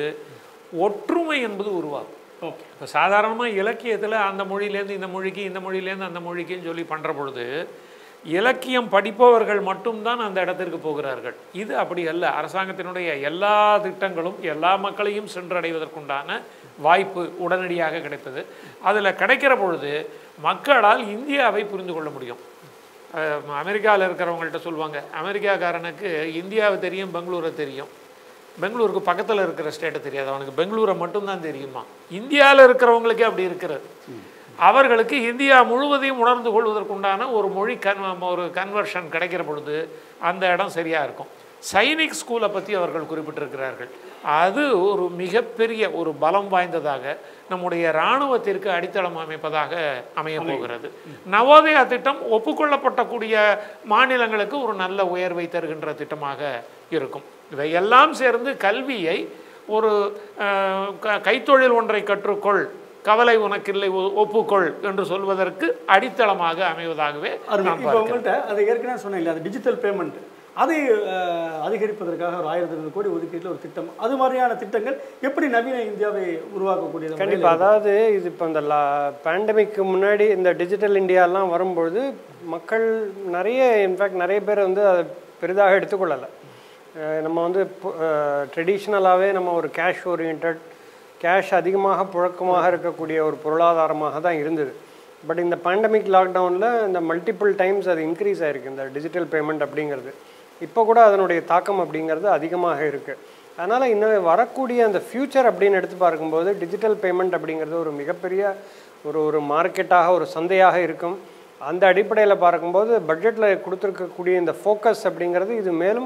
ஒற்றுமை என்பது உருவாகும் ஓகே இப்போ சாதாரணமாக இலக்கியத்தில் அந்த மொழியிலேருந்து இந்த மொழிக்கு இந்த மொழியிலேருந்து அந்த மொழிக்குன்னு சொல்லி பண்ணுற பொழுது இலக்கியம் படிப்பவர்கள் மட்டும்தான் அந்த இடத்திற்கு போகிறார்கள் இது அப்படி அல்ல அரசாங்கத்தினுடைய எல்லா திட்டங்களும் எல்லா மக்களையும் சென்றடைவதற்குண்டான வாய்ப்பு உடனடியாக கிடைத்தது அதில் கிடைக்கிற பொழுது மக்களால் இந்தியாவை புரிந்து கொள்ள முடியும் அமெரிக்காவில் இருக்கிறவங்கள்ட்ட சொல்லுவாங்க அமெரிக்காக்காரனுக்கு இந்தியாவை தெரியும் பெங்களூரை தெரியும் பெங்களூருக்கு பக்கத்தில் இருக்கிற ஸ்டேட்டை தெரியாது அவனுக்கு பெங்களூரை மட்டும்தான் தெரியுமா இந்தியாவில் இருக்கிறவங்களுக்கே அப்படி இருக்கிறது அவர்களுக்கு இந்தியா முழுவதையும் உணர்ந்து கொள்வதற்குண்டான ஒரு மொழி கன் ஒரு கன்வர்ஷன் கிடைக்கிற பொழுது அந்த இடம் சரியாக இருக்கும் சைனிக் ஸ்கூலை பற்றி அவர்கள் குறிப்பிட்டிருக்கிறார்கள் அது ஒரு மிகப்பெரிய ஒரு பலம் வாய்ந்ததாக நம்முடைய இராணுவத்திற்கு அடித்தளம் அமைப்பதாக அமையப் போகிறது நவோதயா திட்டம் ஒப்புக்கொள்ளப்பட்டக்கூடிய மாநிலங்களுக்கு ஒரு நல்ல உயர்வை தருகின்ற திட்டமாக இருக்கும் இவையெல்லாம் சேர்ந்து கல்வியை ஒரு அஹ், க- கைத்தொழில் ஒன்றை கற்றுக்கொள் கவலை உனக்கில்லை ஒ- ஒப்புக்கொள் என்று சொல்வதற்கு அடித்தளமாக அமைவதாகவே அருமை நான் இப்போ பார்க்கிறேன் உங்கள்கிட்ட அது ஏற்கனவே சொன்னேன் இல்லை அது டிஜிட்டல் பேமெண்ட் அதை அஹ், அதிகரிப்பதற்காக ஒரு ஆயிரத்தி ஐநூறு கோடி ஒதுக்கீட்டில் ஒரு திட்டம் அது மாதிரியான திட்டங்கள் எப்படி நவீன இந்தியாவை உருவாக்கக்கூடியது கண்டிப்பாக அதாவது இது இப்போ இந்த லா பேண்டமிக்கு முன்னாடி இந்த டிஜிட்டல் இந்தியாலாம் வரும்பொழுது மக்கள் நிறைய இன்ஃபேக்ட் நிறைய பேர் வந்து அதை பெரிதாக எடுத்துக்கொள்ளலை அஹ் நம்ம வந்து ட்ரெடிஷ்னலாகவே நம்ம ஒரு கேஷ் ஓரியன்ட் கேஷ் அதிகமாக புழக்கமாக இருக்கக்கூடிய ஒரு பொருளாதாரமாக தான் இருந்தது பட் இந்த பேண்டமிக் லாக்டவுனில் இந்த மல்டிபிள் டைம்ஸ் அது இன்க்ரீஸ் ஆயிருக்கு இந்த டிஜிட்டல் பேமெண்ட் அப்படிங்கிறது இப்போ கூட அதனுடைய தாக்கம் அப்படிங்கிறது அதிகமாக இருக்குது அதனால் இன்னும் வரக்கூடிய அந்த ஃப்யூச்சர் அப்படின்னு எடுத்து பார்க்கும்போது டிஜிட்டல் பேமெண்ட் அப்படிங்கிறது ஒரு மிகப்பெரிய ஒரு ஒரு மார்க்கெட்டாக ஒரு சந்தையாக இருக்கும் அந்த அடிப்படையில் பார்க்கும்போது பட்ஜெட்டில் கொடுத்துருக்கக்கூடிய இந்த ஃபோக்கஸ் அப்படிங்கிறது இது மேலும்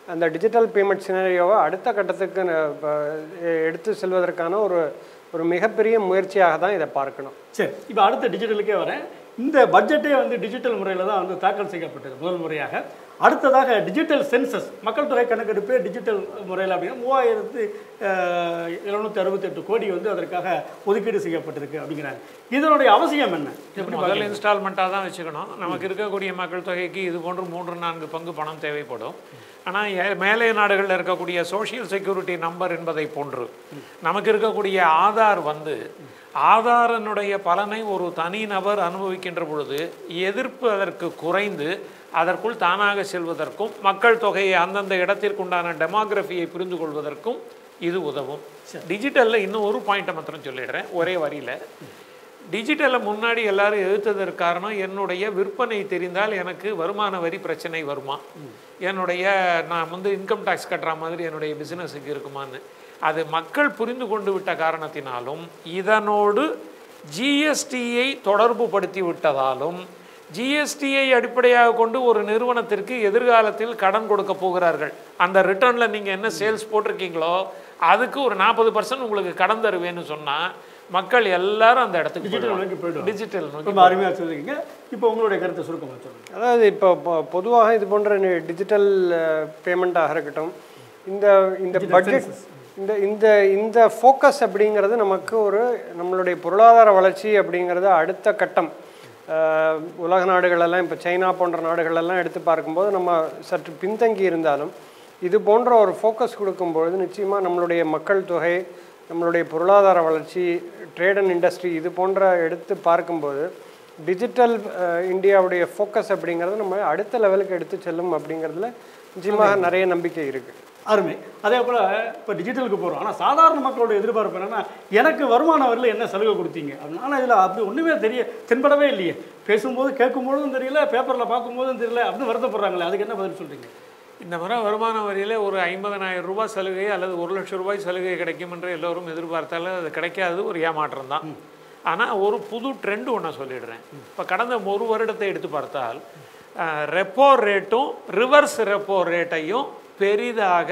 அந்த டிஜிட்டல் பேமெண்ட் சினரியோவை அடுத்த கட்டத்துக்கு ந- ப- எ- எடுத்து செல்வதற்கான ஒரு ஒரு மிகப்பெரிய முயற்சியாக தான் இதை பார்க்கணும் சரி இப்போ அடுத்த டிஜிட்டலுக்கே வரேன் இந்த பட்ஜெட்டே வந்து டிஜிட்டல் முறையில் தான் வந்து தாக்கல் செய்யப்பட்டது முதல் முறையாக அடுத்ததாக டிஜிட்டல் சென்சஸ் மக்கள் தொகை கணக்கெடுப்பே டிஜிட்டல் முறையில் அப்படின்னா மூவாயிரத்து எழுநூற்றி அறுபத்தெட்டு கோடி வந்து அதற்காக ஒதுக்கீடு செய்யப்பட்டிருக்கு அப்படிங்கிறாங்க இதனுடைய அவசியம் என்ன எப்படி முதல் இன்ஸ்டால்மெண்ட்டாக தான் வச்சுக்கணும் நமக்கு இருக்கக்கூடிய மக்கள் தொகைக்கு இது போன்று மூன்று நான்கு பங்கு பணம் தேவைப்படும் ஆனால் மேலை நாடுகளில் இருக்கக்கூடிய சோஷியல் செக்யூரிட்டி நம்பர் என்பதை போன்று நமக்கு இருக்கக்கூடிய ஆதார் வந்து ஆதாரனுடைய பலனை ஒரு தனிநபர் அனுபவிக்கின்ற பொழுது எதிர்ப்பு அதற்கு குறைந்து அதற்குள் தானாக செல்வதற்கும் மக்கள் தொகையை அந்தந்த இடத்திற்குண்டான டெமோகிராஃபியை புரிந்து கொள்வதற்கும் இது உதவும் டிஜிட்டலில் இன்னும் ஒரு பாயிண்ட்டை மாத்திரம் சொல்லிடுறேன் ஒரே வரியில் டிஜிட்டலை முன்னாடி எல்லாரும் எதிர்த்ததற்கு காரணம் என்னுடைய விற்பனை தெரிந்தால் எனக்கு வருமான வரி பிரச்சனை வருமா என்னுடைய நான் வந்து இன்கம் டேக்ஸ் கட்டுற மாதிரி என்னுடைய பிசினஸுக்கு இருக்குமான்னு அது மக்கள் புரிந்து கொண்டு விட்ட காரணத்தினாலும் இதனோடு ஜிஎஸ்டியை தொடர்பு படுத்தி விட்டதாலும் ஜிஎஸ்டியை அடிப்படையாக கொண்டு ஒரு நிறுவனத்திற்கு எதிர்காலத்தில் கடன் கொடுக்க போகிறார்கள் அந்த ரிட்டர்னில் நீங்கள் என்ன சேல்ஸ் போட்டிருக்கீங்களோ அதுக்கு ஒரு நாற்பது பர்சன்ட் உங்களுக்கு கடன் தருவேன்னு சொன்னால் மக்கள் எல்லாரும் அந்த இடத்துக்கு டிஜிட்டல் நோக்கி போயிடுவாங்க டிஜிட்டல் நோக்கி ரொம்ப அருமையாக சொல்லிருக்கீங்க இப்போ உங்களுடைய கருத்தை சுருக்கமாக சொல்லுங்கள் அதாவது இப்போ பொ- பொதுவாக இது போன்ற டிஜிட்டல் பேமெண்ட்டாக இருக்கட்டும் இந்த இந்த பட்ஜெட் இந்த இந்த இந்த ஃபோக்கஸ் அப்படிங்கிறது நமக்கு ஒரு நம்மளுடைய பொருளாதார வளர்ச்சி அப்படிங்கிறது அடுத்த கட்டம் அஹ், உலக நாடுகளெல்லாம் இப்போ சைனா போன்ற நாடுகளெல்லாம் எடுத்து பார்க்கும்போது நம்ம சற்று பின்தங்கி இருந்தாலும் இது போன்ற ஒரு ஃபோக்கஸ் கொடுக்கும்பொழுது நிச்சயமாக நம்மளுடைய மக்கள் தொகை நம்மளுடைய பொருளாதார வளர்ச்சி ட்ரேட் அண்ட் இண்டஸ்ட்ரி இது போன்ற எடுத்து பார்க்கும்போது டிஜிட்டல் இந்தியாவுடைய ஃபோக்கஸ் அப்படிங்கிறது நம்ம அடுத்த லெவலுக்கு எடுத்து செல்லும் அப்படிங்கிறதுல நிச்சயமாக நிறைய நம்பிக்கை இருக்குது அருமை அதே போல் இப்போ டிஜிட்டலுக்கு போகிறோம் ஆனால் சாதாரண மக்களோட எதிர்பார்ப்பு என்னன்னா எனக்கு வருமான வரியில் என்ன சலுகை கொடுத்தீங்க அப்படின்னு ஆனால் இதில் அப்படி ஒன்றுமே தெரிய தென்படவே இல்லையே பேசும்போது கேட்கும்போதும் தெரியல பேப்பரில் பார்க்கும்போதும் தெரியல அப்படின்னு வருத்தப்படுறாங்களே அதுக்கு என்ன பதில் சொல்கிறீங்க இந்த முறை வருமான வரியில் ஒரு ஐம்பதனாயிரம் ரூபாய் சலுகை அல்லது ஒரு லட்சம் ரூபாய் சலுகை கிடைக்கும் என்று எல்லோரும் எதிர்பார்த்தாலும் அது கிடைக்காதது ஒரு ஏமாற்றம் தான் ஆனால் ஒரு புது ட்ரெண்ட் ஒன்று சொல்லிடுறேன் இப்போ கடந்த ஒரு வருடத்தை எடுத்து பார்த்தால் ரெப்போ ரேட்டும் ரிவர்ஸ் ரெப்போ ரேட்டையும் பெரிதாக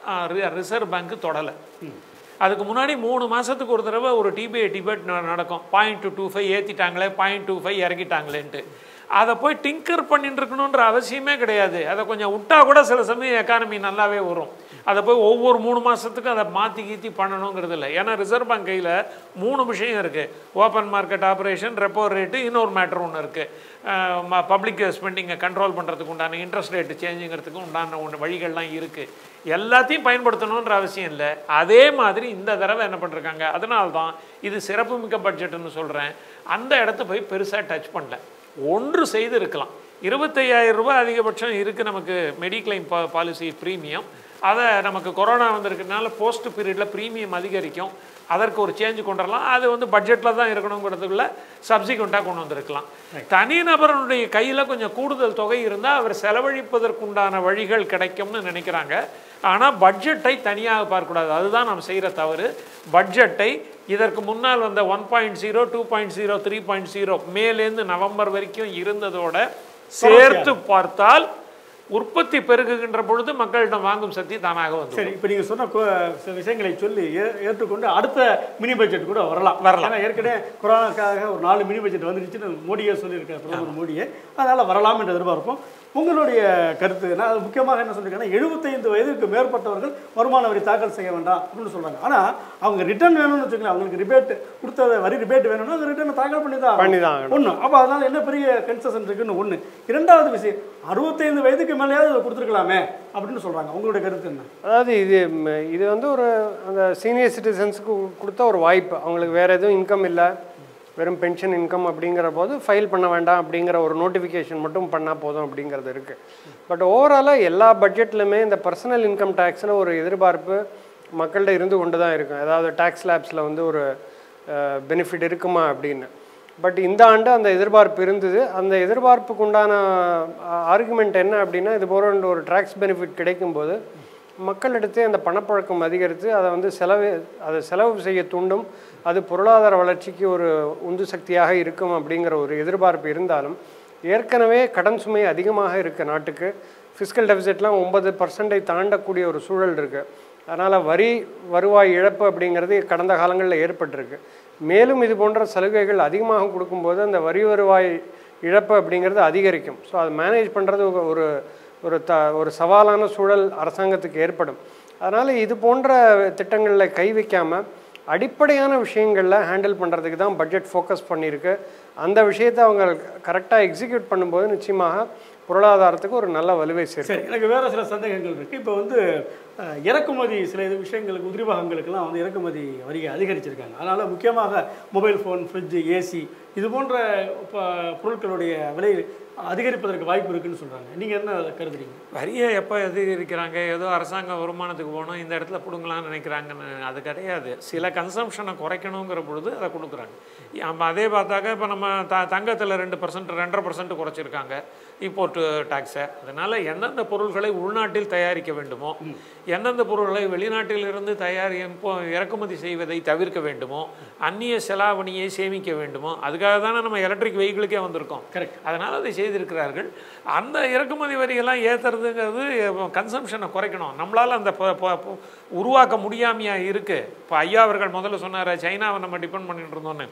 ரிசர்வ் பேங்க் தொடலை அதுக்கு முன்னாடி மூணு மாதத்துக்கு ஒரு தடவை ஒரு டிபிஐ டிபேட் நடக்கும் பாயிண்ட் டூ டூ ஃபைவ் ஏற்றிட்டாங்களே பாயிண்ட் டூ ஃபைவ் இறக்கிட்டாங்களேன்ட்டு அதை போய் டிங்கர் பண்ணிட்டு இருக்கணுன்ற அவசியமே கிடையாது அதை கொஞ்சம் விட்டா கூட சில சமயம் எக்கானமி நல்லாவே வரும் அதை போய் ஒவ்வொரு மூணு மாதத்துக்கும் அதை மாற்றி கீத்தி பண்ணணுங்கிறது இல்லை ஏன்னா ரிசர்வ் பேங்க் கையில் மூணு விஷயம் இருக்குது open market operation repo rate இன்னொரு மேட்ரு ஒன்று இருக்குது பப்ளிக் ஸ்பெண்டிங்கை கண்ட்ரோல் பண்ணுறதுக்கு உண்டான இன்ட்ரெஸ்ட் ரேட்டு சேஞ்சுங்கிறதுக்கு உண்டான ஒன்று வழிகள்லாம் இருக்குது எல்லாத்தையும் பயன்படுத்தணுன்ற அவசியம் இல்லை அதே மாதிரி இந்த தடவை என்ன பண்ணிருக்காங்க அதனால தான் இது சிறப்புமிக்க பட்ஜெட்னு சொல்கிறேன் அந்த இடத்த போய் பெருசாக டச் பண்ணல ஒன்று செய்து இருக்கலாம் இருபத்தையாயிரம் ரூபாய் அதிகபட்சம் இருக்குது நமக்கு மெடிக்ளைம் பா பாலிசி ப்ரீமியம் அதை நமக்கு கொரோனா வந்திருக்கிறதுனால போஸ்ட் பீரியடில் ப்ரீமியம் அதிகரிக்கும் அதற்கு ஒரு சேஞ்ச் கொண்டு வரலாம் அது வந்து பட்ஜெட்டில் தான் இருக்கணுங்கிறதுக்குள்ள சப்சிக்வெண்ட்டாக கொண்டு வந்திருக்கலாம் தனிநபருடைய கையில் கொஞ்சம் கூடுதல் தொகை இருந்தால் அவர் செலவழிப்பதற்குண்டான வழிகள் கிடைக்கும்னு நினைக்கிறாங்க ஆனால் பட்ஜெட்டை தனியாக பார்க்கக்கூடாது அதுதான் நாம் செய்கிற தவறு பட்ஜெட்டை இதற்கு முன்னால் வந்த one point zero two point zero three point zero மேலேருந்து நவம்பர் வரைக்கும் இருந்ததோட சேர்த்து பார்த்தால் உற்பத்தி பெருகுகின்ற பொழுது மக்களிடம் வாங்கும் சக்தி தானாக வந்து சரி இப்போ நீங்கள் சொன்ன கொ- சில விஷயங்களை சொல்லி ஏ- ஏற்றுக்கொண்டு அடுத்த மினி பட்ஜெட் கூட வரலாம் வரலாம். ஏன்னா ஏற்கனவே கொரோனாக்காக ஒரு நாலு மினி பட்ஜெட் வந்துருச்சுன்னு மோடியே சொல்லியிருக்காரு பிரதமர் மோடியே அதனால் வரலாம் என்று எதிர்பார்ப்போம் உங்களுடைய கருத்து நான் அது முக்கியமாக என்ன சொல்லியிருக்கேன்னா எழுபத்தைந்து வயதுக்கு மேற்பட்டவர்கள் வருமான வரி தாக்கல் செய்ய வேண்டாம் அப்படின்னு சொல்கிறாங்க ஆனால் அவங்க ரிட்டர்ன் வேணும்னு வச்சுக்கலாம் அவங்களுக்கு ரிபேட் கொடுத்த வரி ரிபேட் வேணும்னா அந்த ரிட்டர்னை தாக்கல் பண்ணி தான் பண்ணி தான் ஆகணும். ஒன்று அப்போ அதனால் என்ன பெரிய கன்செஷன் இருக்குன்னு ஒன்று இரண்டாவது விஷயம் அறுபத்தைந்து வயதுக்கு மேலேயாவது இதை கொடுத்துருக்கலாமே அப்படின்னு சொல்கிறாங்க உங்களுடைய கருத்து என்ன அதாவது இது ம், இது வந்து ஒரு அந்த சீனியர் சிட்டிசன்ஸுக்கு கொடுத்த ஒரு வாய்ப்பு அவங்களுக்கு வேறு எதுவும் இன்கம் இல்லை வெறும் பென்ஷன் இன்கம் அப்படிங்கிற போது ஃபைல் பண்ண வேண்டாம் அப்படிங்கிற ஒரு நோட்டிஃபிகேஷன் மட்டும் பண்ணால் போதும் அப்படிங்கிறது இருக்குது பட் ஓவராலாக எல்லா பட்ஜெட்லையுமே இந்த பர்சனல் இன்கம் டேக்ஸில் ஒரு எதிர்பார்ப்பு மக்கள்கிட்ட இருந்து கொண்டு தான் இருக்கும் அதாவது டேக்ஸ் லேப்ஸில் வந்து ஒரு பெனிஃபிட் இருக்குமா அப்படின்னு பட் இந்த ஆண்டு அந்த எதிர்பார்ப்பு இருந்தது அந்த எதிர்பார்ப்புக்கு உண்டான ஆர்குமெண்ட் என்ன அப்படின்னா இது போன்ற ஒரு டாக்ஸ் பெனிஃபிட் கிடைக்கும்போது மக்களிடத்தே அந்த பணப்பழக்கம் அதிகரித்து அதை வந்து செலவு அதை செலவு செய்ய தூண்டும் அது பொருளாதார வளர்ச்சிக்கு ஒரு உந்து சக்தியாக இருக்கும் அப்படிங்கிற ஒரு எதிர்பார்ப்பு இருந்தாலும் ஏற்கனவே கடன் சுமை அதிகமாக இருக்க நாட்டுக்கு ஃபிஸ்கல் டெபிசிட்லாம் ஒன்பது பர்சன்டை தாண்டக்கூடிய ஒரு சூழல் இருக்குது அதனால் வரி வருவாய் இழப்பு அப்படிங்கிறது கடந்த காலங்களில் ஏற்பட்டிருக்கு மேலும் இது போன்ற சலுகைகள் அதிகமாக கொடுக்கும்போது அந்த வரி வருவாய் இழப்பு அப்படிங்கிறது அதிகரிக்கும் ஸோ அதை மேனேஜ் பண்ணுறது ஒரு ஒரு த ஒரு சவாலான சூழல் அரசாங்கத்துக்கு ஏற்படும் அதனால் இது போன்ற திட்டங்களில் கை வைக்காமல் அடிப்படையான விஷயங்களில் ஹேண்டில் பண்ணுறதுக்கு தான் பட்ஜெட் ஃபோக்கஸ் பண்ணியிருக்கு அந்த விஷயத்தை அவங்க கரெக்டாக எக்ஸிக்யூட் பண்ணும்போது நிச்சயமாக பொருளாதாரத்துக்கு ஒரு நல்ல வலுவை சேர்க்கும் சரி எனக்கு வேற சில சந்தேகங்கள் இருக்கு இப்போ வந்து அஹ், இறக்குமதி சில இது விஷயங்களுக்கு உதிரிபாகங்களுக்கெல்லாம் வந்து இறக்குமதி வரியை அதிகரிச்சிருக்காங்க அதனால முக்கியமாக மொபைல் ஃபோன் ஃப்ரிட்ஜ் ஏசி இது போன்ற ப- பொருட்களுடைய விலை அதிகரிப்பதற்கு வாய்ப்பு இருக்குன்னு சொல்றாங்க நீங்க என்ன கருதுறீங்க வரியை எப்போ அதிகரிக்கிறாங்க ஏதோ அரசாங்க வருமானத்துக்கு போகணும் இந்த இடத்துல பிடுங்கலாம்னு நினைக்கிறாங்கன்னு அது கிடையாது சில கன்சம்ஷனை குறைக்கணுங்கிற பொழுது அதை கொடுக்குறாங்க நம்ம அதே பார்த்தாக்க இப்போ நம்ம த தங்கத்தில் ரெண்டு பர்சன்ட் ரெண்டரை பர்சன்ட் குறைச்சிருக்காங்க இம்போர்ட்டு டேக்ஸை அதனால் எந்தெந்த பொருள்களை உள்நாட்டில் தயாரிக்க வேண்டுமோ எந்தெந்த பொருள்களை வெளிநாட்டில் இருந்து தயாரி இப்போ இறக்குமதி செய்வதை தவிர்க்க வேண்டுமோ அந்நிய செலாவணியை சேமிக்க வேண்டுமோ அதுக்காக தானே நம்ம எலக்ட்ரிக் வெஹிக்கிளுக்கே வந்திருக்கோம் Correct. அதனால் அதை செய்திருக்கிறார்கள் அந்த இறக்குமதி வரியெல்லாம் ஏற்றுறதுங்கிறது கன்சம்ஷனை குறைக்கணும் நம்மளால் அந்த ப- ப- ப- உருவாக்க முடியாமையா இருக்குது இப்போ ஐயா அவர்கள் முதல்ல சொன்னார் சைனாவை நம்ம டிபெண்ட் பண்ணிட்டு இருந்தோன்னு